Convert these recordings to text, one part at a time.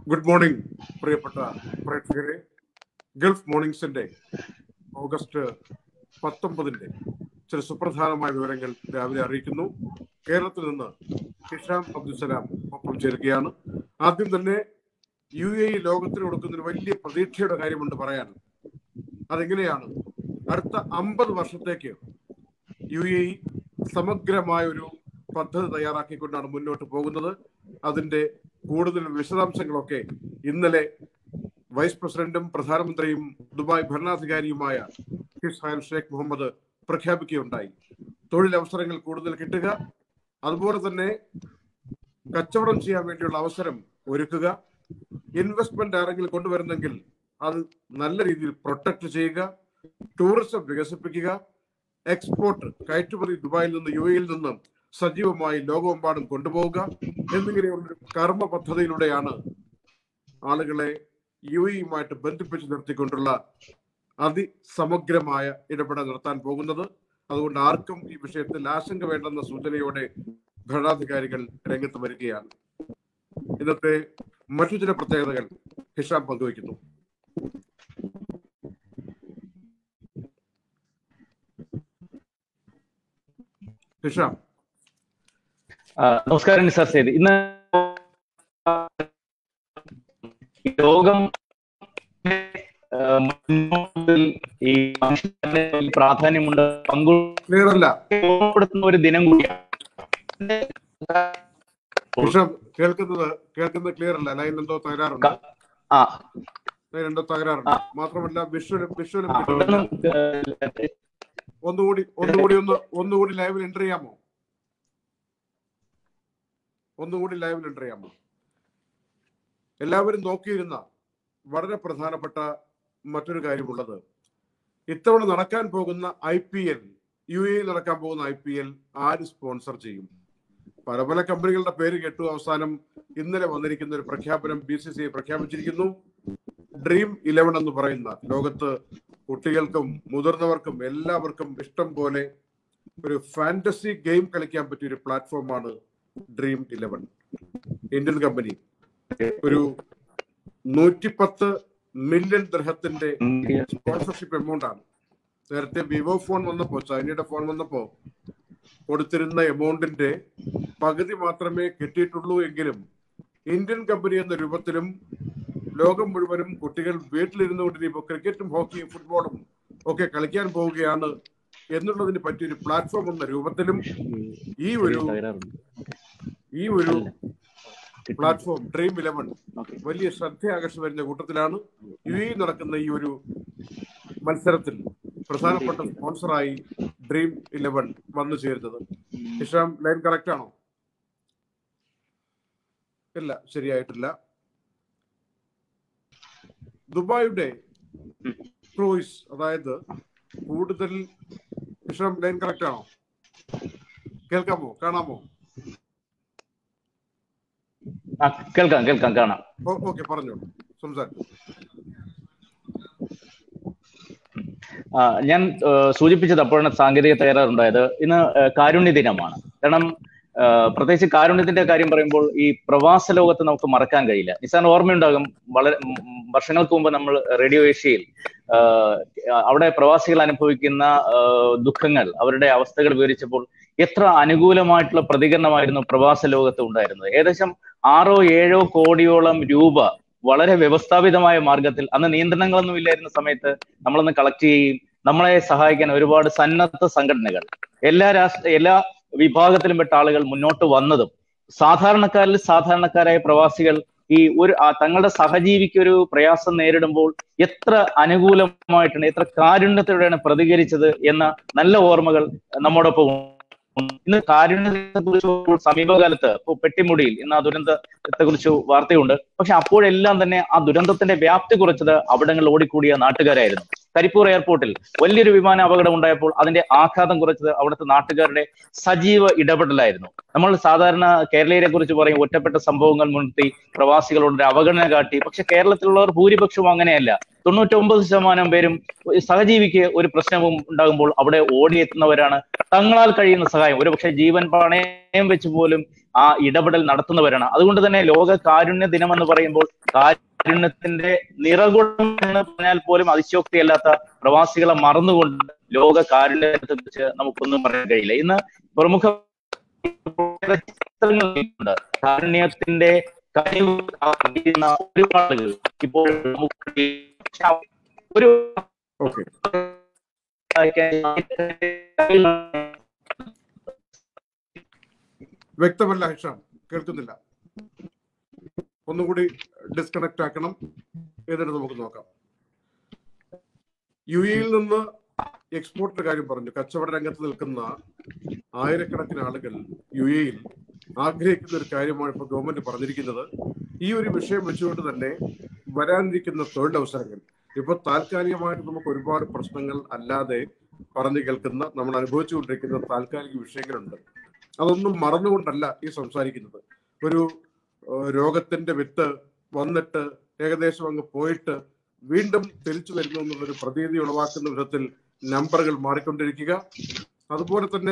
Good morning പ്രിയപ്പെട്ട പ്രേക്ഷകരെ Gulf മോർണിംഗ്സിന്റെ August പത്തൊമ്പതിന്റെ ചില സുപ്രധാനമായ വിവരങ്ങൾ രാവിലെ അറിയിക്കുന്നു കേരളത്തിൽ നിന്ന് ഹിഷാം അബ്ദുസലാം ഒപ്പം ചേരുകയാണ് ആദ്യം തന്നെ യു എ ഇ ലോകത്തിന് കൊടുക്കുന്ന ഒരു വലിയ പ്രതീക്ഷയുടെ കാര്യമുണ്ട് പറയാൻ അതെങ്ങനെയാണ് അടുത്ത അമ്പത് വർഷത്തേക്ക് യു എ ഇ സമഗ്രമായ ഒരു പദ്ധതി തയ്യാറാക്കിക്കൊണ്ടാണ് മുന്നോട്ട് പോകുന്നത് അതിന്റെ കൂടുതൽ വിശദാംശങ്ങളൊക്കെ ഇന്നലെ വൈസ് പ്രസിഡന്റും പ്രധാനമന്ത്രിയും ദുബായ് ഭരണാധികാരിയുമായ ഹിസ്ഹാൻ ഷേഖ് മുഹമ്മദ് പ്രഖ്യാപിക്കുകയുണ്ടായി തൊഴിലവസരങ്ങൾ കൂടുതൽ കിട്ടുക അതുപോലെ തന്നെ കച്ചവടം ചെയ്യാൻ വേണ്ടിയുള്ള അവസരം ഒരുക്കുക ഇൻവെസ്റ്റ്മെന്റ് ആരെങ്കിലും കൊണ്ടുവരുന്നെങ്കിൽ അത് നല്ല രീതിയിൽ പ്രൊട്ടക്ട് ചെയ്യുക ടൂറിസം വികസിപ്പിക്കുക എക്സ്പോർട്ട് കയറ്റുമതി ദുബായിൽ നിന്ന് യു എയിൽ നിന്നും സജീവമായി ലോകമെമ്പാടും കൊണ്ടുപോവുക എന്നിങ്ങനെയുള്ള കർമ്മ പദ്ധതിയിലൂടെയാണ് ആളുകളെ യു എയുമായിട്ട് ബന്ധിപ്പിച്ച് നിർത്തിക്കൊണ്ടുള്ള അതിസമഗ്രമായ ഇടപെടൽ നടത്താൻ പോകുന്നത് അതുകൊണ്ട് ആർക്കും ഈ വിഷയത്തിൽ ആശങ്ക വേണ്ടെന്ന സൂചനയോടെ ഭരണാധികാരികൾ രംഗത്ത് വരികയാണ് ഇന്നത്തെ മറ്റു ചില പ്രത്യേകതകൾ ഹിഷാം പങ്കുവയ്ക്കുന്നു ഹിഷാം ആ, നമസ്കാരം നിസാർ സേദ് ഇന്ന് ഈ ലോകം ആ, മുന്നോട്ടിൽ ഈ മനുഷ്യന്റെ വലിയ പ്രാധാന്യമുണ്ട് ക്ലിയർ അല്ല പങ്കുകൊടുക്കുന്ന ഒരു ദിനം കൂടിയാണ് ഹിഷാം കേൾക്കുന്നത് കേൾക്കുന്നത് ക്ലിയർ അല്ല ലൈൻ എന്തോ തകരാറുണ്ട് ക- ആ ലൈൻ എന്തോ തകരാറുണ്ട് മാത്രമല്ല വിഷ്വലും വിഷ്വലും ആ, കിട്ടുന്നില്ല പെട്ടെന്ന് ഒന്നുകൂടി ഒന്നുകൂടി ഒന്ന് ഒന്നുകൂടി ലൈവിൽ എൻ്റർ ചെയ്യാമോ ഒന്നുകൂടി ലൈവിൽ എൻ്റർ ചെയ്യാമോ എല്ലാവരും നോക്കിയിരുന്ന വളരെ പ്രധാനപ്പെട്ട മറ്റൊരു കാര്യമുള്ളത് ഇത്തവണ നടക്കാൻ പോകുന്ന ഐ പി എൽ യു എയിൽ നടക്കാൻ പോകുന്ന ഐ പി എൽ ആര് സ്പോൺസർ ചെയ്യും പല പല കമ്പനികളുടെ പേര് കേട്ടു അവസാനം ഇന്നലെ വന്നിരിക്കുന്ന ഒരു പ്രഖ്യാപനം ബി സി സി ഐ പ്രഖ്യാപിച്ചിരിക്കുന്നു ഡ്രീം ഇലവൻ എന്ന് പറയുന്ന ലോകത്ത് കുട്ടികൾക്കും മുതിർന്നവർക്കും എല്ലാവർക്കും ഇഷ്ടം പോലെ ഒരു ഫാന്റസി ഗെയിം കളിക്കാൻ പറ്റിയ ഒരു പ്ലാറ്റ്ഫോമാണ് ഡ്രീം ഇലവൻ ഇന്ത്യൻ കമ്പനി ഒരു നൂറ്റിപ്പത്ത് മില്യൺ ദ്രഹത്തിന്റെ സ്പോൺസർഷിപ്പ് എമൗണ്ട് ആണ് നേരത്തെ വിവോ ഫോൺ വന്നപ്പോ ചൈനയുടെ ഫോൺ വന്നപ്പോ കൊടുത്തിരുന്ന എമൗണ്ടിന്റെ പകുതി മാത്രമേ കിട്ടിയിട്ടുള്ളൂ എങ്കിലും ഇന്ത്യൻ കമ്പനി എന്ന രൂപത്തിലും ലോകം മുഴുവനും കുട്ടികൾ വീട്ടിലിരുന്നുകൊണ്ട് ഇനിയിപ്പോ ക്രിക്കറ്റും ഹോക്കിയും ഫുട്ബോളും ഒക്കെ കളിക്കാൻ പോവുകയാണ് എന്നുള്ളതിന് പറ്റിയൊരു പ്ലാറ്റ്ഫോം എന്ന രൂപത്തിലും ഈ ഒരു ഈ ഒരു പ്ലാറ്റ്ഫോം ഡ്രീം ഇലവൻ വലിയ ശ്രദ്ധ ആകർഷിച്ചു വരുന്ന കൂട്ടത്തിലാണ് യു എ നടക്കുന്ന ഈ ഒരു മത്സരത്തിൽ പ്രധാനപ്പെട്ട സ്പോൺസറായി ഡ്രീം ഇലവൻ വന്നു ചേരുന്നത് ഇഷാം ലൈൻ കറക്റ്റ് ആണോ ഇല്ല ശരിയായിട്ടില്ല ദുബായിയുടെ ക്രൂയിസ് അതായത് കൂടുതൽ ഇഷാം ലൈൻ കറക്റ്റ് ആണോ കേൾക്കാമോ കാണാമോ ആ, കേൾക്കാം കേൾക്കാം കാണാം ഓക്കെ പറഞ്ഞോളൂ സംസാരിക്കും ആ, ഞാൻ ആ, സൂചിപ്പിച്ചത് അപ്പോഴാണ് സാങ്കേതിക തകരാറുണ്ടായത് ഇന്ന് ആ, കാരുണ്യ ദിനമാണ് കാരണം ആ, പ്രത്യേകിച്ച് കാരുണ്യത്തിന്റെ കാര്യം പറയുമ്പോൾ ഈ പ്രവാസ ലോകത്ത് നമുക്ക് മറക്കാൻ കഴിയില്ല നിസാൻ ഓർമ്മയുണ്ടാകും വളരെ ഉം, ഉം, വർഷങ്ങൾക്ക് മുമ്പ് നമ്മൾ റേഡിയോ ഏഷ്യയിൽ ആ, അവിടെ പ്രവാസികൾ അനുഭവിക്കുന്ന ആ, ദുഃഖങ്ങൾ അവരുടെ അവസ്ഥകൾ വിവരിച്ചപ്പോൾ എത്ര അനുകൂലമായിട്ടുള്ള പ്രതികരണമായിരുന്നു പ്രവാസ ലോകത്ത് ഉണ്ടായിരുന്നത് ഏകദേശം ആറോ ഏഴോ കോടിയോളം രൂപ വളരെ വ്യവസ്ഥാപിതമായ മാർഗത്തിൽ അന്ന് നിയന്ത്രണങ്ങളൊന്നും ഇല്ലായിരുന്ന സമയത്ത് നമ്മളൊന്ന് കളക്ട് ചെയ്യുകയും നമ്മളെ സഹായിക്കാൻ ഒരുപാട് സന്നദ്ധ സംഘടനകൾ എല്ലാ രാഷ്ട്ര എല്ലാ വിഭാഗത്തിലും പെട്ട ആളുകൾ മുന്നോട്ട് വന്നതും സാധാരണക്കാരിൽ സാധാരണക്കാരായ പ്രവാസികൾ ഈ ഒരു ആ തങ്ങളുടെ സഹജീവിക്ക് ഒരു പ്രയാസം നേരിടുമ്പോൾ എത്ര അനുകൂലമായിട്ടാണ് എത്ര കാരുണ്യത്തോടെയാണ് പ്രതികരിച്ചത് എന്ന നല്ല ഓർമ്മകൾ നമ്മോടൊപ്പം ഉണ്ട്. ഇന്ന് കാരുണ്യത്തെ കുറിച്ച് സമീപകാലത്ത് ഇപ്പൊ പെട്ടിമുടിയിൽ ഇന്ന് ആ ദുരന്തത്തെ കുറിച്ച് വാർത്തയുണ്ട് പക്ഷെ അപ്പോഴെല്ലാം തന്നെ ആ ദുരന്തത്തിന്റെ വ്യാപ്തി കുറച്ചത് അവിടങ്ങളിൽ ഓടിക്കൂടിയ നാട്ടുകാരായിരുന്നു കരിപ്പൂർ എയർപോർട്ടിൽ വലിയൊരു വിമാന അപകടം ഉണ്ടായപ്പോൾ അതിന്റെ ആഘാതം കുറച്ചത് അവിടുത്തെ നാട്ടുകാരുടെ സജീവ ഇടപെടലായിരുന്നു നമ്മൾ സാധാരണ കേരളീയരെ കുറിച്ച് പറയും ഒറ്റപ്പെട്ട സംഭവങ്ങൾ മുൻനിർത്തി പ്രവാസികളോട് ഒരു അവഗണന കാട്ടി പക്ഷെ കേരളത്തിലുള്ളവർ ഭൂരിപക്ഷവും അങ്ങനെയല്ല തൊണ്ണൂറ്റൊമ്പത് ശതമാനം പേരും സഹജീവിക്ക് ഒരു പ്രശ്നവും ഉണ്ടാകുമ്പോൾ അവിടെ ഓടിയെത്തുന്നവരാണ് തങ്ങളാൽ കഴിയുന്ന സഹായം ഒരുപക്ഷെ ജീവൻ പണയം വെച്ച് പോലും ആ ഇടപെടൽ നടത്തുന്നവരാണ് അതുകൊണ്ട് തന്നെ ലോക കാരുണ്യ ദിനം എന്ന് പറയുമ്പോൾ കാരുണ്യത്തിന്റെ നിറകുളം എന്ന് പറഞ്ഞാൽ പോലും അതിശോക്തിയല്ലാത്ത പ്രവാസികളെ മറന്നുകൊണ്ട് ലോക കാരുണ്യത്തെ കുറിച്ച് നമുക്കൊന്നും പറയാൻ കഴിയില്ല ഇന്ന് പ്രമുഖ ചിത്രങ്ങളുണ്ട് കാരുണ്യത്തിന്റെ കഴിവ് അറിയുന്ന ഒരുപാട് ആളുകൾ ഇപ്പോൾ നമുക്ക് ഒരു ഓക്കെ വ്യക്തമല്ല ഹിഷാം കേൾക്കുന്നില്ല ഒന്നുകൂടി ഡിസ്കണക്ട് ആക്കണം എന്നിട്ട് നമുക്ക് നോക്കാം യു എയിൽ നിന്ന് എക്സ്പോർട്ടിന്റെ കാര്യം പറഞ്ഞു കച്ചവട രംഗത്ത് നിൽക്കുന്ന ആയിരക്കണക്കിന് ആളുകൾ യു എയിൽ ആഗ്രഹിക്കുന്ന ഒരു കാര്യമാണ് ഇപ്പോൾ ഗവൺമെന്റ് പറഞ്ഞിരിക്കുന്നത് ഈ ഒരു വിഷയം വെച്ചുകൊണ്ട് തന്നെ വരാനിരിക്കുന്ന തൊഴിലവസരങ്ങൾ ഇപ്പൊ താൽക്കാലികമായിട്ട് നമുക്ക് ഒരുപാട് പ്രശ്നങ്ങൾ അല്ലാതെ പറഞ്ഞു കേൾക്കുന്ന നമ്മൾ അനുഭവിച്ചുകൊണ്ടിരിക്കുന്ന താൽക്കാലിക വിഷയങ്ങളുണ്ട് അതൊന്നും മറന്നുകൊണ്ടല്ല ഈ സംസാരിക്കുന്നത് ഒരു ഏഹ്, രോഗത്തിന്റെ വിത്ത് വന്നിട്ട് ഏകദേശം അങ്ങ് പോയിട്ട് വീണ്ടും തിരിച്ചു വരുന്നു എന്നുള്ളൊരു പ്രതീതി ഉളവാക്കുന്ന വിധത്തിൽ നമ്പറുകൾ മാറിക്കൊണ്ടിരിക്കുക അതുപോലെ തന്നെ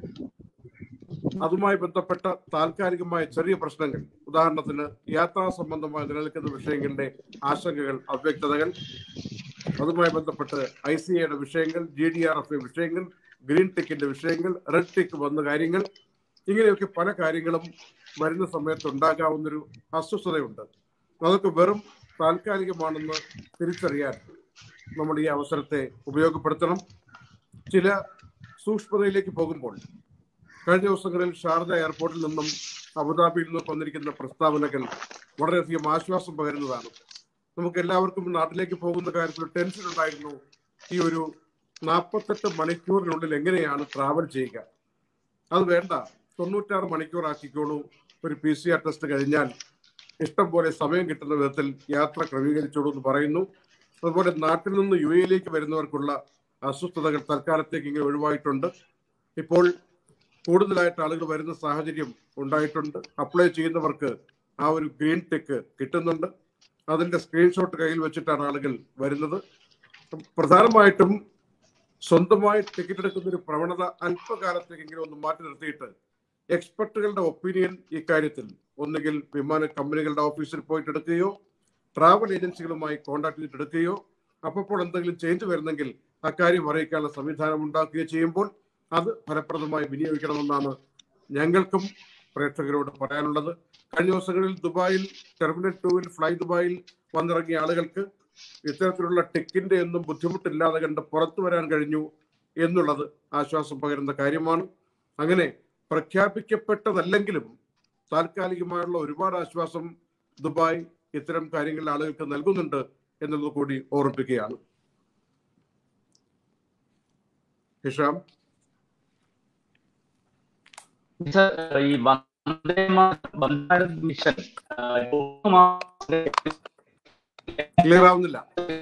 അതുമായി ബന്ധപ്പെട്ട താൽക്കാലികമായ ചെറിയ പ്രശ്നങ്ങൾ ഉദാഹരണത്തിന് യാത്രാ സംബന്ധമായി നിലനിൽക്കുന്ന വിഷയങ്ങളുടെ ആശങ്കകൾ അവ്യക്തതകൾ അതുമായി ബന്ധപ്പെട്ട് ഐ സി എയുടെ വിഷയങ്ങൾ ജി ഡി ആർ എഫ് വിഷയങ്ങൾ ഗ്രീൻ ടിക്കിന്റെ വിഷയങ്ങൾ റെഡ് ടിക്ക് വന്ന കാര്യങ്ങൾ ഇങ്ങനെയൊക്കെ പല കാര്യങ്ങളും വരുന്ന സമയത്ത് ഉണ്ടാകാവുന്നൊരു അസ്വസ്ഥതയുണ്ട് അതൊക്കെ വെറും താൽക്കാലികമാണെന്ന് തിരിച്ചറിയാൻ നമ്മൾ ഈ അവസരത്തെ ഉപയോഗപ്പെടുത്തണം ചില സൂക്ഷ്മതയിലേക്ക് പോകുമ്പോൾ കഴിഞ്ഞ ദിവസങ്ങളിൽ ഷാർജ എയർപോർട്ടിൽ നിന്നും അബുദാബിയിൽ നിന്നും വന്നിരിക്കുന്ന പ്രസ്താവനകൾ വളരെയധികം ആശ്വാസം പകരുന്നതാണ് നമുക്ക് എല്ലാവർക്കും നാട്ടിലേക്ക് പോകുന്ന കാര്യത്തിൽ ടെൻഷൻ ഉണ്ടായിരുന്നു ഈ ഒരു നാൽപ്പത്തെട്ട് മണിക്കൂറിനുള്ളിൽ എങ്ങനെയാണ് ട്രാവൽ ചെയ്യുക അത് വേണ്ട തൊണ്ണൂറ്റാറ് മണിക്കൂർ ആക്കിക്കോളൂ ഒരു പി സി ആർ ടെസ്റ്റ് കഴിഞ്ഞാൽ ഇഷ്ടം പോലെ സമയം കിട്ടുന്ന വിധത്തിൽ യാത്ര ക്രമീകരിച്ചോളൂ എന്ന് പറയുന്നു അതുപോലെ നാട്ടിൽ നിന്ന് യു എയിലേക്ക് വരുന്നവർക്കുള്ള അസ്വസ്ഥതകൾ തൽക്കാലത്തേക്ക് ഇങ്ങനെ ഒഴിവായിട്ടുണ്ട് ഇപ്പോൾ കൂടുതലായിട്ട് ആളുകൾ വരുന്ന സാഹചര്യം ഉണ്ടായിട്ടുണ്ട് അപ്ലൈ ചെയ്യുന്നവർക്ക് ആ ഒരു ഗ്രീൻ ടിക്ക് കിട്ടുന്നുണ്ട് അതിന്റെ സ്ക്രീൻഷോട്ട് കയ്യിൽ വെച്ചിട്ടാണ് ആളുകൾ വരുന്നത് പ്രധാനമായിട്ടും സ്വന്തമായി ടിക്കറ്റ് എടുക്കുന്ന ഒരു പ്രവണത അല്പകാലത്തേക്കെങ്കിലും ഒന്ന് മാറ്റി നിർത്തിയിട്ട് എക്സ്പെർട്ടുകളുടെ ഒപ്പീനിയൻ ഇക്കാര്യത്തിൽ ഒന്നുകിൽ വിമാന കമ്പനികളുടെ ഓഫീസിൽ പോയിട്ട് എടുക്കുകയോ ട്രാവൽ ഏജൻസികളുമായി കോൺടാക്ട് ചെയ്തിട്ട് എടുക്കുകയോ അപ്പോൾ എന്തെങ്കിലും ചേഞ്ച് വരുന്നെങ്കിൽ അക്കാര്യം അറിയിക്കാനുള്ള സംവിധാനം ഉണ്ടാക്കുകയോ ചെയ്യുമ്പോൾ അത് ഫലപ്രദമായി വിനിയോഗിക്കണമെന്നാണ് ഞങ്ങൾക്കും പ്രേക്ഷകരോട് പറയാനുള്ളത് കഴിഞ്ഞ ദിവസങ്ങളിൽ ദുബായിൽ ടെർമിനൽ ടൂവിൽ ഫ്ലൈ ദുബായിൽ വന്നിറങ്ങിയ ആളുകൾക്ക് ഇത്തരത്തിലുള്ള ടിക്കിന്റെ ഒന്നും ബുദ്ധിമുട്ടില്ലാതെ കണ്ട് പുറത്തു വരാൻ കഴിഞ്ഞു എന്നുള്ളത് ആശ്വാസം പകരുന്ന കാര്യമാണ് അങ്ങനെ പ്രഖ്യാപിക്കപ്പെട്ടതല്ലെങ്കിലും താൽക്കാലികമായുള്ള ഒരുപാട് ആശ്വാസം ദുബായ് ഇത്തരം കാര്യങ്ങളിൽ ആളുകൾക്ക് നൽകുന്നുണ്ട് എന്നുള്ളത് കൂടി ഓർമ്മിപ്പിക്കുകയാണ് ഹിഷാം സർ, ഈ വന്ദേ മാ- വന്ദേ ഭാരത് മിഷൻ ആ, ഇപ്പോൾ മൂന്ന് മാസം ക്ലിയർ ആവുന്നില്ല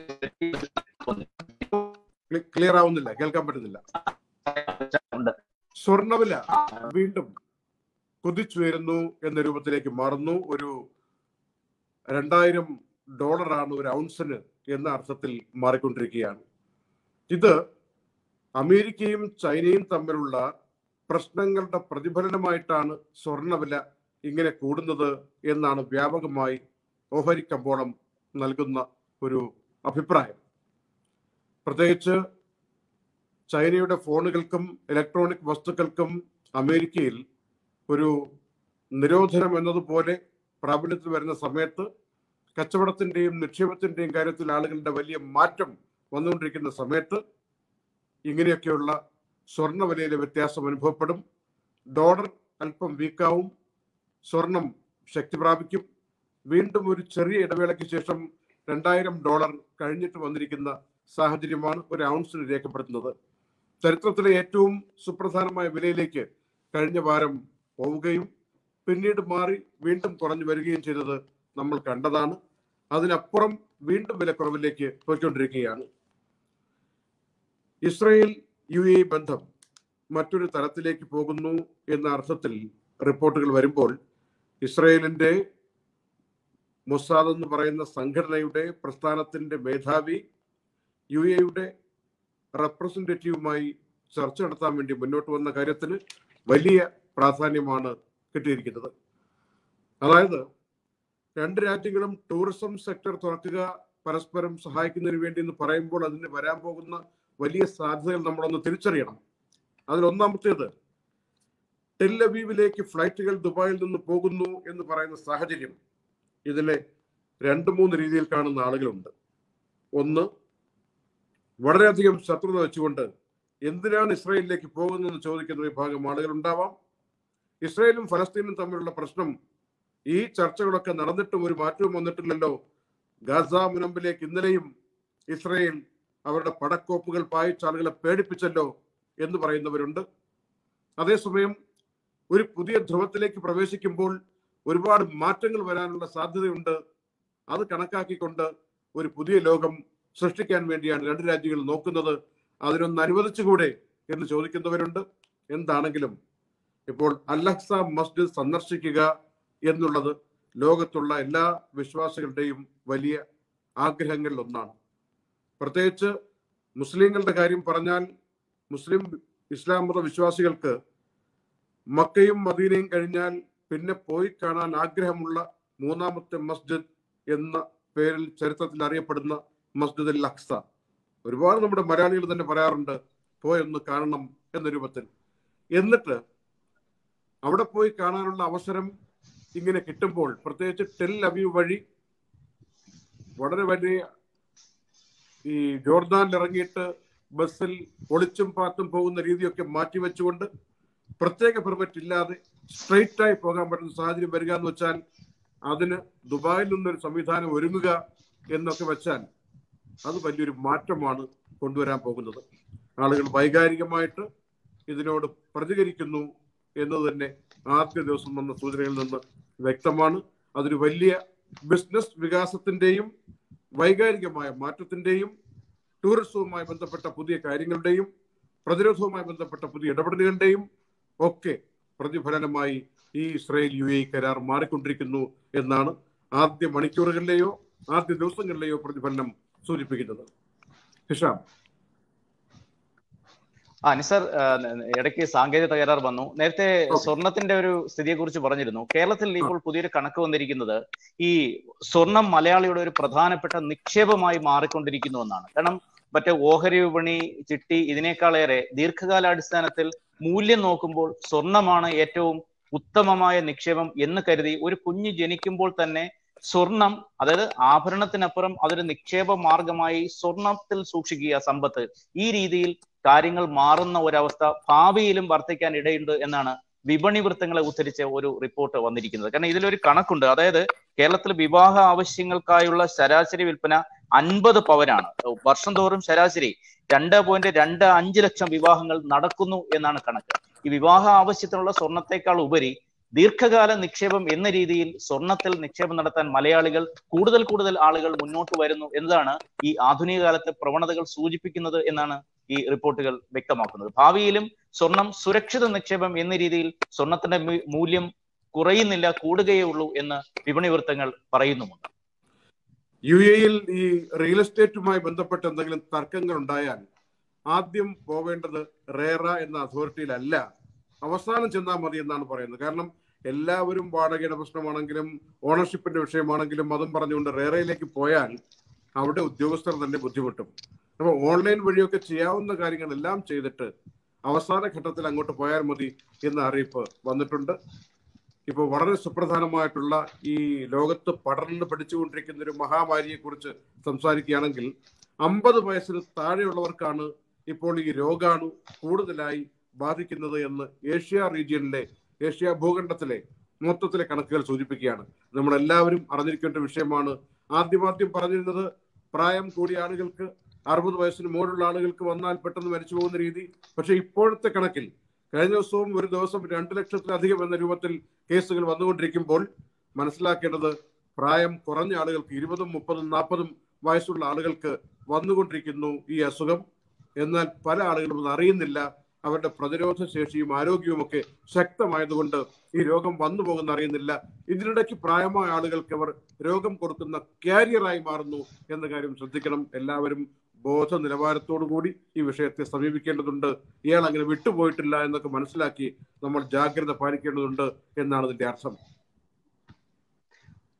ക്ലിയർ ആവുന്നില്ല കേൾക്കാൻ പറ്റുന്നില്ല ഉണ്ട്. സ്വർണ്ണവില വീണ്ടും കുതിച്ചുയരുന്നു എന്ന രൂപത്തിലേക്ക് മാറുന്നു ഒരു രണ്ടായിരം ഡോളറാണ് ഒരു ഔൺസിന് എന്ന അർത്ഥത്തിൽ മാറിക്കൊണ്ടിരിക്കുകയാണ് ഇത് അമേരിക്കയും ചൈനയും തമ്മിലുള്ള പ്രശ്നങ്ങളുടെ പ്രതിഫലനമായിട്ടാണ് സ്വർണ്ണവില ഇങ്ങനെ കൂടുന്നത് എന്നാണ് വ്യാപകമായി ഓഹരി കമ്പോളം നൽകുന്ന ഒരു അഭിപ്രായം പ്രത്യേകിച്ച് ചൈനയുടെ ഫോണുകൾക്കും ഇലക്ട്രോണിക് വസ്തുക്കൾക്കും അമേരിക്കയിൽ ഒരു നിരോധനം എന്നതുപോലെ പ്രാബല്യത്തിൽ വരുന്ന സമയത്ത് കച്ചവടത്തിന്റെയും നിക്ഷേപത്തിന്റെയും കാര്യത്തിൽ ആളുകളുടെ വലിയ മാറ്റം വന്നുകൊണ്ടിരിക്കുന്ന സമയത്ത് ഇങ്ങനെയൊക്കെയുള്ള സ്വർണ്ണ വിലയിലെ വ്യത്യാസം അനുഭവപ്പെടും ഡോളർ അല്പം വീക്കാവും സ്വർണം ശക്തി പ്രാപിക്കും വീണ്ടും ഒരു ചെറിയ ഇടവേളയ്ക്ക് ശേഷം രണ്ടായിരം ഡോളർ കഴിഞ്ഞിട്ട് വന്നിരിക്കുന്ന സാഹചര്യമാണ് ഒരു ഔൺസിന് രേഖപ്പെടുത്തുന്നത് ചരിത്രത്തിലെ ഏറ്റവും സുപ്രധാനമായ വിലയിലേക്ക് കഴിഞ്ഞ വാരം പോവുകയും പിന്നീട് മാറി വീണ്ടും കുറഞ്ഞു വരികയും ചെയ്തത് നമ്മൾ കണ്ടതാണ് അതിനപ്പുറം വീണ്ടും വിലക്കുറവിലേക്ക് പോയിക്കൊണ്ടിരിക്കുകയാണ് ഇസ്രയേൽ യു എ ബന്ധം മറ്റൊരു തലത്തിലേക്ക് പോകുന്നു എന്ന അർത്ഥത്തിൽ റിപ്പോർട്ടുകൾ വരുമ്പോൾ ഇസ്രയേലിന്റെ മൊസാദ് എന്ന് പറയുന്ന സംഘടനയുടെ പ്രസ്ഥാനത്തിന്റെ മേധാവി യു എയുടെ റെപ്രസെന്റേറ്റീവുമായി ചർച്ച നടത്താൻ വേണ്ടി മുന്നോട്ട് വന്ന കാര്യത്തിന് വലിയ പ്രാധാന്യമാണ് കിട്ടിയിരിക്കുന്നത് അതായത് രണ്ട് രാജ്യങ്ങളും ടൂറിസം സെക്ടർ തുറക്കുക പരസ്പരം സഹായിക്കുന്നതിന് വേണ്ടി എന്ന് പറയുമ്പോൾ അതിന് വരാൻ പോകുന്ന വലിയ സാധ്യതകൾ നമ്മളൊന്ന് തിരിച്ചറിയണം അതിലൊന്നാമത്തേത് ടെല്ലവീവിലേക്ക് ഫ്ലൈറ്റുകൾ ദുബായിൽ നിന്ന് പോകുന്നു എന്ന് പറയുന്ന സാഹചര്യം ഇതിലെ രണ്ട് മൂന്ന് രീതിയിൽ കാണുന്ന ആളുകളുണ്ട് ഒന്ന് വളരെയധികം ശത്രുത വെച്ചുകൊണ്ട് എന്തിനാണ് ഇസ്രയേലിലേക്ക് പോകുന്നതെന്ന് ചോദിക്കുന്ന വിഭാഗം ആളുകൾ ഉണ്ടാവാം ഇസ്രയേലും ഫലസ്തീനും തമ്മിലുള്ള പ്രശ്നം ഈ ചർച്ചകളൊക്കെ നടന്നിട്ടും ഒരു മാറ്റവും വന്നിട്ടില്ലല്ലോ ഗാസ മുനമ്പിലേക്ക് ഇന്നലെയും ഇസ്രയേൽ അവരുടെ പടക്കോപ്പുകൾ പായിച്ച ആളുകളെ പേടിപ്പിച്ചല്ലോ എന്ന് പറയുന്നവരുണ്ട് അതേസമയം ഒരു പുതിയ ധ്രുവത്തിലേക്ക് പ്രവേശിക്കുമ്പോൾ ഒരുപാട് മാറ്റങ്ങൾ വരാനുള്ള സാധ്യതയുണ്ട് അത് കണക്കാക്കിക്കൊണ്ട് ഒരു പുതിയ ലോകം സൃഷ്ടിക്കാൻ വേണ്ടിയാണ് രണ്ട് രാജ്യങ്ങൾ നോക്കുന്നത് അതിനൊന്ന് അനുവദിച്ചുകൂടെ എന്ന് ചോദിക്കുന്നവരുണ്ട് എന്താണെങ്കിലും ഇപ്പോൾ അല്ലഹ്സ മസ്ജിദ് സന്ദർശിക്കുക എന്നുള്ളത് ലോകത്തുള്ള എല്ലാ വിശ്വാസികളുടെയും വലിയ ആഗ്രഹങ്ങളിൽ ഒന്നാണ് പ്രത്യേകിച്ച് മുസ്ലിങ്ങളുടെ കാര്യം പറഞ്ഞാൽ മുസ്ലിം ഇസ്ലാം മത വിശ്വാസികൾക്ക് മക്കയും മദീനയും കഴിഞ്ഞാൽ പിന്നെ പോയി കാണാൻ ആഗ്രഹമുള്ള മൂന്നാമത്തെ മസ്ജിദ് എന്ന പേരിൽ ചരിത്രത്തിൽ അറിയപ്പെടുന്ന മസ്ജിദ് അൽ അക്സ ഒരുപാട് നമ്മുടെ മലയാളികൾ തന്നെ പറയാറുണ്ട് പോയൊന്ന് കാണണം എന്ന രൂപത്തിൽ എന്നിട്ട് അവിടെ പോയി കാണാനുള്ള അവസരം ഇങ്ങനെ കിട്ടുമ്പോൾ പ്രത്യേകിച്ച് ടെൽ അവീവ് വഴി വളരെ വലിയ ഈ ജോർദാനിൽ ഇറങ്ങിയിട്ട് ബസ്സിൽ ഒളിച്ചും പാത്തും പോകുന്ന രീതിയൊക്കെ മാറ്റിവെച്ചുകൊണ്ട് പ്രത്യേക പെർമിറ്റ് ഇല്ലാതെ സ്ട്രെയിറ്റ് ആയി പോകാൻ പറ്റുന്ന സാഹചര്യം വരിക എന്ന് വെച്ചാൽ അതിന് ദുബായിൽ നിന്നൊരു സംവിധാനം ഒരുങ്ങുക എന്നൊക്കെ വെച്ചാൽ അത് വലിയൊരു മാറ്റമാണ് കൊണ്ടുവരാൻ പോകുന്നത് ആളുകൾ വൈകാരികമായിട്ട് ഇതിനോട് പ്രതികരിക്കുന്നു എന്നത് തന്നെ ആദ്യ ദിവസം വന്ന സൂചനകളിൽ നിന്ന് വ്യക്തമാണ് അതൊരു വലിയ ബിസിനസ് വികാസത്തിന്റെയും വൈകാരികമായ മാറ്റത്തിന്റെയും ടൂറിസവുമായി ബന്ധപ്പെട്ട പുതിയ കാര്യങ്ങളുടെയും പ്രതിരോധവുമായി ബന്ധപ്പെട്ട പുതിയ ഇടപെടലുകളുടെയും ഒക്കെ പ്രതിഫലനമായി ഈ ഇസ്രയേൽ യു എ കരാർ മാറിക്കൊണ്ടിരിക്കുന്നു എന്നാണ് ആദ്യ മണിക്കൂറുകളിലെയോ ആദ്യ ദിവസങ്ങളിലെയോ പ്രതിഫലനം സൂചിപ്പിക്കുന്നത് ഹിഷാം ആ നിസർ ഇടയ്ക്ക് സാങ്കേതിക തകരാർ വന്നു നേരത്തെ സ്വർണത്തിന്റെ ഒരു സ്ഥിതിയെ കുറിച്ച് പറഞ്ഞിരുന്നു കേരളത്തിൽ ഇപ്പോൾ പുതിയൊരു കണക്ക് വന്നിരിക്കുന്നത് ഈ സ്വർണം മലയാളിയുടെ ഒരു പ്രധാനപ്പെട്ട നിക്ഷേപമായി മാറിക്കൊണ്ടിരിക്കുന്നു എന്നാണ് കാരണം മറ്റേ ഓഹരി വിപണി ചിട്ടി ഇതിനേക്കാളേറെ ദീർഘകാലാടിസ്ഥാനത്തിൽ മൂല്യം നോക്കുമ്പോൾ സ്വർണമാണ് ഏറ്റവും ഉത്തമമായ നിക്ഷേപം എന്ന് കരുതി ഒരു കുഞ്ഞ് ജനിക്കുമ്പോൾ തന്നെ സ്വർണം അതായത് ആഭരണത്തിനപ്പുറം അതൊരു നിക്ഷേപ മാർഗമായി സ്വർണത്തിൽ സൂക്ഷിക്കുക സമ്പത്ത് ഈ രീതിയിൽ കാര്യങ്ങൾ മാറുന്ന ഒരവസ്ഥ ഭാവിയിലും വർദ്ധിക്കാൻ ഇടയുണ്ട് എന്നാണ് വിപണി വൃത്തങ്ങളെ ഉദ്ധരിച്ച ഒരു റിപ്പോർട്ട് വന്നിരിക്കുന്നത് കാരണം ഇതിലൊരു കണക്കുണ്ട് അതായത് കേരളത്തിൽ വിവാഹ ആവശ്യങ്ങൾക്കായുള്ള ശരാശരി വിൽപ്പന അൻപത് പവനാണ് വർഷം തോറും ശരാശരി രണ്ട് പോയിന്റ് രണ്ട് അഞ്ച് ലക്ഷം വിവാഹങ്ങൾ നടക്കുന്നു എന്നാണ് കണക്ക് ഈ വിവാഹ ആവശ്യത്തിനുള്ള സ്വർണത്തെക്കാൾ ഉപരി ദീർഘകാല നിക്ഷേപം എന്ന രീതിയിൽ സ്വർണത്തിൽ നിക്ഷേപം നടത്താൻ മലയാളികൾ കൂടുതൽ കൂടുതൽ ആളുകൾ മുന്നോട്ട് വരുന്നു എന്നതാണ് ഈ ആധുനിക കാലത്തെ പ്രവണതകൾ സൂചിപ്പിക്കുന്നത് എന്നാണ് ഈ റിപ്പോർട്ടുകൾ വ്യക്തമാക്കുന്നത് ഭാവിയിലും സ്വർണം സുരക്ഷിത നിക്ഷേപം എന്ന രീതിയിൽ സ്വർണത്തിന്റെ മൂല്യം കുറയുന്നില്ല കൂടുകയേ ഉള്ളൂ എന്ന് വിപണി വൃത്തങ്ങൾ പറയുന്നുമുണ്ട് യു എയിൽ ഈ റിയൽ എസ്റ്റേറ്റുമായി ബന്ധപ്പെട്ട് എന്തെങ്കിലും തർക്കങ്ങൾ ഉണ്ടായാൽ ആദ്യം പോവേണ്ടത് റേറ എന്ന അതോറിറ്റിയിലല്ല അവസാനം ചെന്നാൽ മതി എന്നാണ് പറയുന്നത് കാരണം എല്ലാവരും വാടകയുടെ പ്രശ്നമാണെങ്കിലും ഓണർഷിപ്പിന്റെ വിഷയമാണെങ്കിലും അതും പറഞ്ഞുകൊണ്ട് റേറയിലേക്ക് പോയാൽ അവിടെ ഉദ്യോഗസ്ഥർ തന്നെ ബുദ്ധിമുട്ടും അപ്പൊ ഓൺലൈൻ വഴിയൊക്കെ ചെയ്യാവുന്ന കാര്യങ്ങളെല്ലാം ചെയ്തിട്ട് അവസാന ഘട്ടത്തിൽ അങ്ങോട്ട് പോയാൽ മതി എന്ന അറിയിപ്പ് വന്നിട്ടുണ്ട് ഇപ്പോൾ വളരെ സുപ്രധാനമായിട്ടുള്ള ഈ ലോകത്ത് പടർന്ന് പഠിച്ചുകൊണ്ടിരിക്കുന്ന ഒരു മഹാമാരിയെ കുറിച്ച് സംസാരിക്കുകയാണെങ്കിൽ അമ്പത് വയസ്സിന് താഴെയുള്ളവർക്കാണ് ഇപ്പോൾ ഈ രോഗാണു കൂടുതലായി ബാധിക്കുന്നത് എന്ന് ഏഷ്യ റീജിയനിലെ ഏഷ്യ ഭൂഖണ്ഡത്തിലെ മൊത്തത്തിലെ കണക്കുകൾ സൂചിപ്പിക്കുകയാണ് നമ്മളെല്ലാവരും അറിഞ്ഞിരിക്കേണ്ട വിഷയമാണ് ആദ്യമാദ്യം പറഞ്ഞിരുന്നത് പ്രായം കൂടിയ ആളുകൾക്ക് അറുപത് വയസ്സിന് മുകളിലുള്ള ആളുകൾക്ക് വന്നാൽ പെട്ടെന്ന് മരിച്ചു പോകുന്ന രീതി പക്ഷെ ഇപ്പോഴത്തെ കണക്കിൽ കഴിഞ്ഞ ദിവസവും ഒരു ദിവസം രണ്ട് ലക്ഷത്തിലധികം എന്ന രൂപത്തിൽ കേസുകൾ വന്നുകൊണ്ടിരിക്കുമ്പോൾ മനസ്സിലാക്കേണ്ടത് പ്രായം കുറഞ്ഞ ആളുകൾക്ക് ഇരുപതും മുപ്പതും നാൽപ്പതും വയസ്സുള്ള ആളുകൾക്ക് വന്നുകൊണ്ടിരിക്കുന്നു ഈ അസുഖം എന്നാൽ പല ആളുകളും അത് അറിയുന്നില്ല അവരുടെ പ്രതിരോധ ശേഷിയും ആരോഗ്യവും ഒക്കെ ശക്തമായതുകൊണ്ട് ഈ രോഗം വന്നു പോകുന്ന അറിയുന്നില്ല ഇതിനിടയ്ക്ക് പ്രായമായ ആളുകൾക്ക് അവർ രോഗം കൊടുക്കുന്ന കാരിയറായി മാറുന്നു എന്ന കാര്യം ശ്രദ്ധിക്കണം എല്ലാവരും ബോധ നിലവാരത്തോടു കൂടി ഈ വിഷയത്തെ സമീപിക്കേണ്ടതുണ്ട് ഇയാൾ അങ്ങനെ വിട്ടുപോയിട്ടില്ല എന്നൊക്കെ മനസ്സിലാക്കി നമ്മൾ ജാഗ്രത പാലിക്കേണ്ടതുണ്ട് എന്നാണ് ഇതിന്റെ അർത്ഥം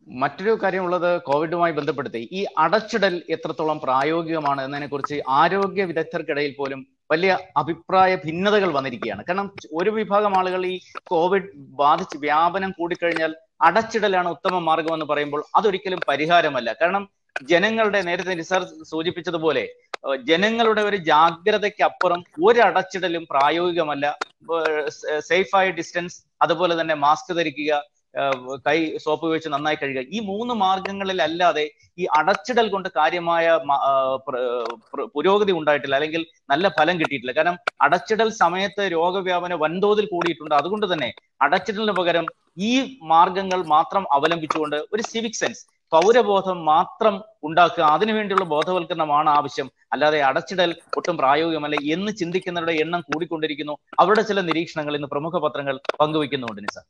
മറ്റൊരു കാര്യമുള്ളത് കോവിഡുമായി ബന്ധപ്പെടുത്തി ഈ അടച്ചിടൽ എത്രത്തോളം പ്രായോഗികമാണ് എന്നതിനെ കുറിച്ച് ആരോഗ്യ വിദഗ്ധർക്കിടയിൽ പോലും വലിയ അഭിപ്രായ ഭിന്നതകൾ വന്നിരിക്കുകയാണ് കാരണം ഒരു വിഭാഗം ആളുകൾ ഈ കോവിഡ് ബാധിച്ച് വ്യാപനം കൂടിക്കഴിഞ്ഞാൽ അടച്ചിടലാണ് ഉത്തമ മാർഗം എന്ന് പറയുമ്പോൾ അതൊരിക്കലും പരിഹാരമല്ല കാരണം ജനങ്ങളുടെ നേരത്തെ നിസാർ സൂചിപ്പിച്ചതുപോലെ ജനങ്ങളുടെ ഒരു ജാഗ്രതയ്ക്ക് അപ്പുറം ഒരു അടച്ചിടലും പ്രായോഗികമല്ല സേഫായ ഡിസ്റ്റൻസ് അതുപോലെ തന്നെ മാസ്ക് ധരിക്കുക കൈ സോപ്പ് വെച്ച് നന്നായി കഴുകുക ഈ മൂന്ന് മാർഗങ്ങളിൽ അല്ലാതെ ഈ അടച്ചിടൽ കൊണ്ട് കാര്യമായ പുരോഗതി ഉണ്ടായിട്ടില്ല അല്ലെങ്കിൽ നല്ല ഫലം കിട്ടിയിട്ടില്ല കാരണം അടച്ചിടൽ സമയത്ത് രോഗവ്യാപനം വൻതോതിൽ കൂടിയിട്ടുണ്ട് അതുകൊണ്ട് തന്നെ അടച്ചിടലിന് പകരം ഈ മാർഗങ്ങൾ മാത്രം അവലംബിച്ചുകൊണ്ട് ഒരു സിവിക് സെൻസ് പൗരബോധം മാത്രം ഉണ്ടാക്കുക അതിനുവേണ്ടിയുള്ള ബോധവൽക്കരണമാണ് ആവശ്യം അല്ലാതെ അടച്ചിടൽ ഒട്ടും പ്രായോഗികമല്ല എന്ന് ചിന്തിക്കുന്നവരുടെ എണ്ണം കൂടിക്കൊണ്ടിരിക്കുന്നു അവരുടെ ചില നിരീക്ഷണങ്ങൾ ഇന്ന് പ്രമുഖ പത്രങ്ങൾ പങ്കുവയ്ക്കുന്നുണ്ട് നിസാർ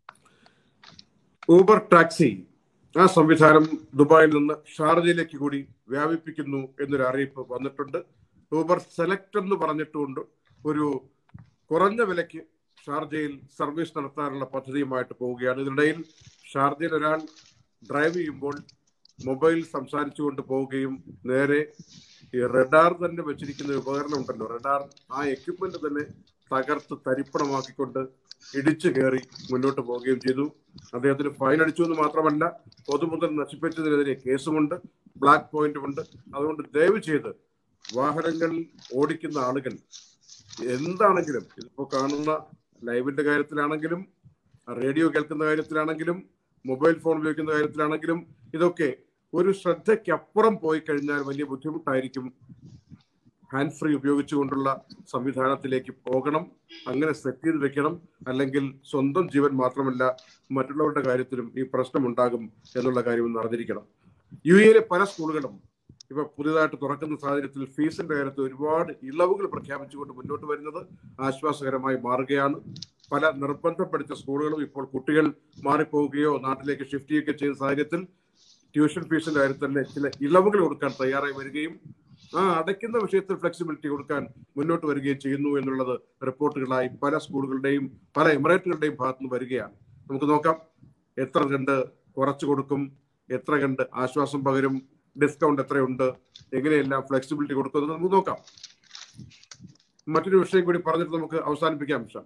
ഊബർ ടാക്സി ആ സംവിധാനം ദുബായിൽ നിന്ന് ഷാർജയിലേക്ക് കൂടി വ്യാപിപ്പിക്കുന്നു എന്നൊരു അറിയിപ്പ് വന്നിട്ടുണ്ട് ഊബർ സെലക്ട് എന്ന് പറഞ്ഞിട്ടുകൊണ്ട് ഒരു കുറഞ്ഞ വിലയ്ക്ക് ഷാർജയിൽ സർവീസ് നടത്താനുള്ള പദ്ധതിയുമായിട്ട് പോവുകയാണ് ഇതിനിടയിൽ ഷാർജയിൽ ഒരാൾ ഡ്രൈവ് ചെയ്യുമ്പോൾ മൊബൈൽ സംസാരിച്ചുകൊണ്ട് പോവുകയും നേരെ ഈ റഡാർ തന്നെ വെച്ചിരിക്കുന്ന ഉപകരണം ഉണ്ടല്ലോ റഡാർ ആ എക്യുപ്മെന്റ് തന്നെ തകർത്ത് തരിപ്പണമാക്കിക്കൊണ്ട് ഇടിച്ചു കയറി മുന്നോട്ട് പോവുകയും ചെയ്തു അദ്ദേഹത്തിന് ഫൈൻ അടിച്ചു എന്ന് മാത്രമല്ല പൊതുമുതൽ നശിപ്പിച്ചതിനെതിരെ കേസുമുണ്ട് ബ്ലാക്ക് പോയിന്റും ഉണ്ട് അതുകൊണ്ട് ദയവ് ചെയ്ത് വാഹനങ്ങൾ ഓടിക്കുന്ന ആളുകൾ എന്താണെങ്കിലും ഇതിപ്പോ കാണുന്ന ലൈവിന്റെ കാര്യത്തിലാണെങ്കിലും റേഡിയോ കേൾക്കുന്ന കാര്യത്തിലാണെങ്കിലും മൊബൈൽ ഫോൺ ഉപയോഗിക്കുന്ന കാര്യത്തിലാണെങ്കിലും ഇതൊക്കെ ഒരു ശ്രദ്ധയ്ക്കപ്പുറം പോയി കഴിഞ്ഞാൽ വലിയ ബുദ്ധിമുട്ടായിരിക്കും ഹാൻഡ് ഫ്രീ ഉപയോഗിച്ചുകൊണ്ടുള്ള സംവിധാനത്തിലേക്ക് പോകണം അങ്ങനെ സെറ്റ് ചെയ്ത് വെക്കണം അല്ലെങ്കിൽ സ്വന്തം ജീവൻ മാത്രമല്ല മറ്റുള്ളവരുടെ കാര്യത്തിലും ഈ പ്രശ്നമുണ്ടാകും എന്നുള്ള കാര്യം ഒന്ന് അറിഞ്ഞിരിക്കണം യു എയിലെ പല സ്കൂളുകളും ഇപ്പൊ പുതിയതായിട്ട് തുറക്കുന്ന സാഹചര്യത്തിൽ ഫീസിന്റെ കാര്യത്തിൽ ഒരുപാട് ഇളവുകൾ പ്രഖ്യാപിച്ചുകൊണ്ട് മുന്നോട്ട് വരുന്നത് ആശ്വാസകരമായി മാറുകയാണ് പല നിർബന്ധപ്പെടുത്തിയ സ്കൂളുകളും ഇപ്പോൾ കുട്ടികൾ മാറിപ്പോവുകയോ നാട്ടിലേക്ക് ഷിഫ്റ്റ് ചെയ്യുകയോ ചെയ്യുന്ന സാഹചര്യത്തിൽ ട്യൂഷൻ ഫീസിന്റെ കാര്യത്തിൽ തന്നെ ചില ഇളവുകൾ കൊടുക്കാൻ തയ്യാറായി വരികയും ആ അടയ്ക്കുന്ന വിഷയത്തിൽ ഫ്ലെക്സിബിലിറ്റി കൊടുക്കാൻ മുന്നോട്ട് വരികയും ചെയ്യുന്നു എന്നുള്ളത് റിപ്പോർട്ടുകളായി പല സ്കൂളുകളുടെയും പല എമിറേറ്റുകളുടെയും ഭാഗത്തുനിന്ന് വരികയാണ് നമുക്ക് നോക്കാം എത്ര കണ്ട് കുറച്ചു കൊടുക്കും എത്ര കണ്ട് ആശ്വാസം പകരും ഡിസ്കൗണ്ട് എത്രയുണ്ട് എങ്ങനെയെല്ലാം ഫ്ലെക്സിബിലിറ്റി കൊടുക്കുന്നത് നമുക്ക് നോക്കാം മറ്റൊരു വിഷയം കൂടി പറഞ്ഞിട്ട് നമുക്ക് അവസാനിപ്പിക്കാം വിഷ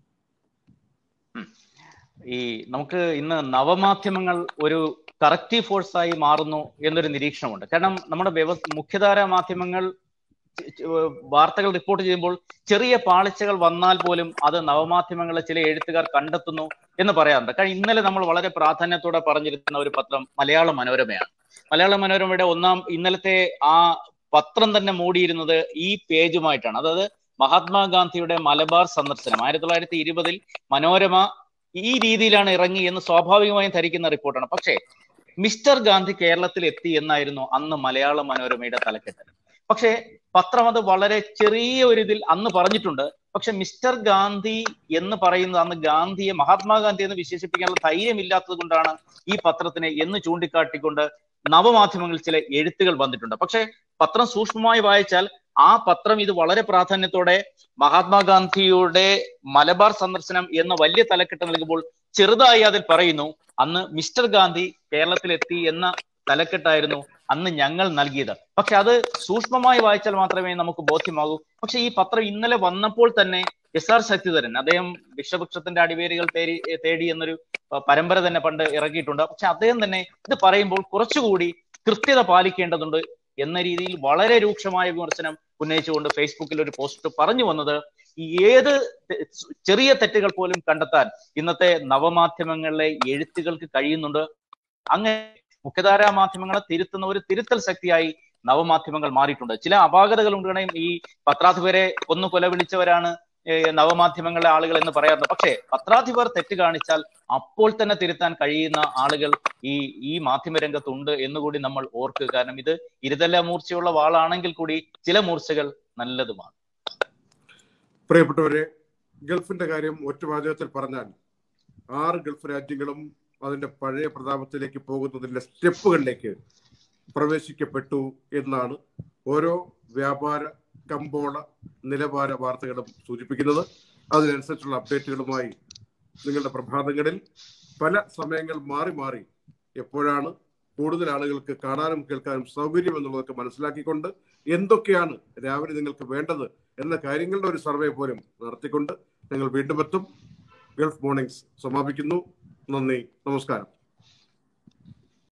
ഈ നമുക്ക് ഇന്ന് നവമാധ്യമങ്ങൾ ഒരു കറക്റ്റീവ് ഫോഴ്സ് ആയി മാറുന്നു എന്നൊരു നിരീക്ഷണമുണ്ട് കാരണം നമ്മുടെ വ്യവ മുഖ്യധാര മാധ്യമങ്ങൾ വാർത്തകൾ റിപ്പോർട്ട് ചെയ്യുമ്പോൾ ചെറിയ പാളിച്ചകൾ വന്നാൽ പോലും അത് നവമാധ്യമങ്ങളെ ചില എഴുത്തുകാർ കണ്ടെത്തുന്നു എന്ന് പറയാറുണ്ട് കാരണം ഇന്നലെ നമ്മൾ വളരെ പ്രാധാന്യത്തോടെ പറഞ്ഞിരുന്ന ഒരു പത്രം മലയാള മനോരമയാണ് മലയാള മനോരമയുടെ ഒന്നാം ഇന്നലത്തെ ആ പത്രം തന്നെ മൂടിയിരുന്നത് ഈ പേജുമായിട്ടാണ് അതായത് മഹാത്മാഗാന്ധിയുടെ മലബാർ സന്ദർശനം ആയിരത്തി തൊള്ളായിരത്തി ഇരുപതിൽ മനോരമ ഈ രീതിയിലാണ് ഇറങ്ങി എന്ന് സ്വാഭാവികമായും ധരിക്കുന്ന റിപ്പോർട്ടാണ് പക്ഷേ മിസ്റ്റർ ഗാന്ധി കേരളത്തിൽ എത്തി എന്നായിരുന്നു അന്ന് മലയാള മനോരമയുടെ തലക്കെട്ട് പക്ഷേ പത്രം അത് വളരെ ചെറിയ ഒരു ഇതിൽ അന്ന് പറഞ്ഞിട്ടുണ്ട് പക്ഷെ മിസ്റ്റർ ഗാന്ധി എന്ന് പറയുന്നത് അന്ന് ഗാന്ധിയെ മഹാത്മാഗാന്ധി എന്ന് വിശേഷിപ്പിക്കാനുള്ള ധൈര്യമില്ലാത്തത് കൊണ്ടാണ് ഈ പത്രത്തിനെ എന്ന് ചൂണ്ടിക്കാട്ടിക്കൊണ്ട് നവമാധ്യമങ്ങളിൽ ചില എഴുത്തുകൾ വന്നിട്ടുണ്ട് പക്ഷെ പത്രം സൂക്ഷ്മമായി വായിച്ചാൽ ആ പത്രം ഇത് വളരെ പ്രാധാന്യത്തോടെ മഹാത്മാഗാന്ധിയുടെ മലബാർ സന്ദർശനം എന്ന വലിയ തലക്കെട്ട് നൽകുമ്പോൾ ചെറുതായി അതിൽ പറയുന്നു അന്ന് മിസ്റ്റർ ഗാന്ധി കേരളത്തിലെത്തി എന്ന തലക്കെട്ടായിരുന്നു അന്ന് ഞങ്ങൾ നൽകിയത് പക്ഷെ അത് സൂക്ഷ്മമായി വായിച്ചാൽ മാത്രമേ നമുക്ക് ബോധ്യമാകൂ പക്ഷെ ഈ പത്രം ഇന്നലെ വന്നപ്പോൾ തന്നെ എസ് ആർ ശക്തിധരൻ അദ്ദേഹം വിഷവൃക്ഷത്തിന്റെ അടിവേരുകൾ തേടി തേടി എന്നൊരു പരമ്പര തന്നെ പണ്ട് ഇറക്കിയിട്ടുണ്ട് പക്ഷെ അദ്ദേഹം തന്നെ ഇത് പറയുമ്പോൾ കുറച്ചുകൂടി കൃത്യത പാലിക്കേണ്ടതുണ്ട് എന്ന രീതിയിൽ വളരെ രൂക്ഷമായ വിമർശനം ഉന്നയിച്ചുകൊണ്ട് ഫേസ്ബുക്കിൽ ഒരു പോസ്റ്റ് പറഞ്ഞു വന്നത് ഏത് ചെറിയ തെറ്റുകൾ പോലും കണ്ടെത്താൻ ഇന്നത്തെ നവമാധ്യമങ്ങളിലെ എഴുത്തുകൾക്ക് കഴിയുന്നുണ്ട് അങ്ങനെ മുഖ്യധാരാ മാധ്യമങ്ങളെ തിരുത്തുന്ന ഒരു തിരുത്തൽ ശക്തിയായി നവമാധ്യമങ്ങൾ മാറിയിട്ടുണ്ട് ചില അപാകതകൾ ഉണ്ടെങ്കിൽ ഈ പത്രാധിപരെ ഒന്ന് കൊല വിളിച്ചവരാണ് നവമാധ്യമങ്ങളിലെ ആളുകൾ എന്ന് പറയാറുണ്ട് പക്ഷേ പത്രാധിപർ തെറ്റ് കാണിച്ചാൽ അപ്പോൾ തന്നെ തിരുത്താൻ കഴിയുന്ന ആളുകൾ ഈ ഈ മാധ്യമരംഗത്തുണ്ട് എന്നുകൂടി നമ്മൾ ഓർക്കുക കാരണം ഇത് ഇരുതല്ല മൂർച്ചയുള്ള വാളാണെങ്കിൽ കൂടി ചില മൂർച്ചകൾ നല്ലതുമാണ് പ്രിയപ്പെട്ടവരെ ഗൾഫിന്റെ കാര്യം ഒറ്റ വാചകത്തിൽ പറഞ്ഞാൽ ആറ് ഗൾഫ് രാജ്യങ്ങളും അതിന്റെ പഴയ പ്രതാപത്തിലേക്ക് പോകുന്നതിന്റെ സ്റ്റെപ്പുകളിലേക്ക് പ്രവേശിക്കപ്പെട്ടു എന്നാണ് ഓരോ വ്യാപാര കമ്പോള നിലവാര വാർത്തകളും സൂചിപ്പിക്കുന്നത് അതിനനുസരിച്ചുള്ള അപ്ഡേറ്റുകളുമായി നിങ്ങളുടെ പ്രഭാതങ്ങളിൽ പല സമയങ്ങൾ മാറി മാറി എപ്പോഴാണ് കൂടുതൽ ആളുകൾക്ക് കാണാനും കേൾക്കാനും സൗകര്യം എന്നുള്ളതൊക്കെ മനസ്സിലാക്കിക്കൊണ്ട് എന്തൊക്കെയാണ് രാവിലെ നിങ്ങൾക്ക് വേണ്ടത് എന്ന കാര്യങ്ങളുടെ ഒരു സർവേ പോലും നടത്തിക്കൊണ്ട് ഞങ്ങൾ വീണ്ടും എത്തും ഗൾഫ് മോർണിംഗ്സ് സമാപിക്കുന്നു നന്ദി നമസ്കാരം